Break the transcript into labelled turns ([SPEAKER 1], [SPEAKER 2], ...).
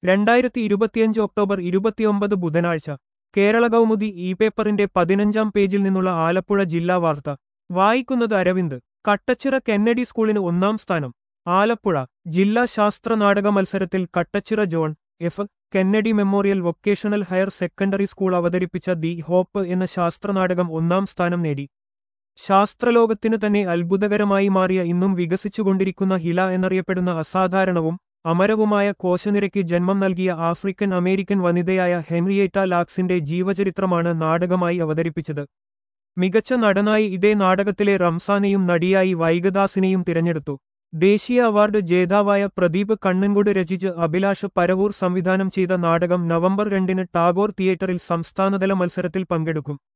[SPEAKER 1] രണ്ടായിരത്തി ഇരുപത്തിയഞ്ച് ഒക്ടോബർ ഇരുപത്തിയൊമ്പത് ബുധനാഴ്ച കേരള കൗമുദി ഇ പേപ്പറിന്റെ പതിനഞ്ചാം പേജിൽ നിന്നുള്ള ആലപ്പുഴ ജില്ലാ വാർത്ത വായിക്കുന്നത് അരവിന്ദ് കട്ടച്ചിറ കെന്നഡി സ്കൂളിന് ഒന്നാം സ്ഥാനം ആലപ്പുഴ ജില്ലാ ശാസ്ത്ര നാടക മത്സരത്തിൽ Kattachira John F Kennedy memorial vocational higher secondary school അവതരിപ്പിച്ച ദി ഹോപ്പ് എന്ന ശാസ്ത്രനാടകം ഒന്നാം സ്ഥാനം നേടി ശാസ്ത്രലോകത്തിനു തന്നെ അത്ഭുതകരമായി മാറിയ ഇന്നും വികസിച്ചുകൊണ്ടിരിക്കുന്ന ഹില എന്നറിയപ്പെടുന്ന അസാധാരണവും അമരവുമായ കോശനിരയ്ക്ക് ജന്മം നൽകിയ ആഫ്രിക്കൻ അമേരിക്കൻ വനിതയായ ഹെൻറിയേറ്റ ലാക്സിന്റെ ജീവചരിത്രമാണ് നാടകമായി അവതരിപ്പിച്ചത് മികച്ച നടനായി ഇതേ നാടകത്തിലെ റംസാനെയും നടിയായി വൈഗദാസിനെയും തിരഞ്ഞെടുത്തു ദേശീയ അവാർഡ് ജേതാവായ പ്രദീപ് കണ്ണൻകുട് രചിച്ച് അഭിലാഷ് പരവൂർ സംവിധാനം ചെയ്ത നാടകം നവംബർ രണ്ടിന് ടാഗോർ തിയേറ്ററിൽ സംസ്ഥാനതല മത്സരത്തിൽ പങ്കെടുക്കും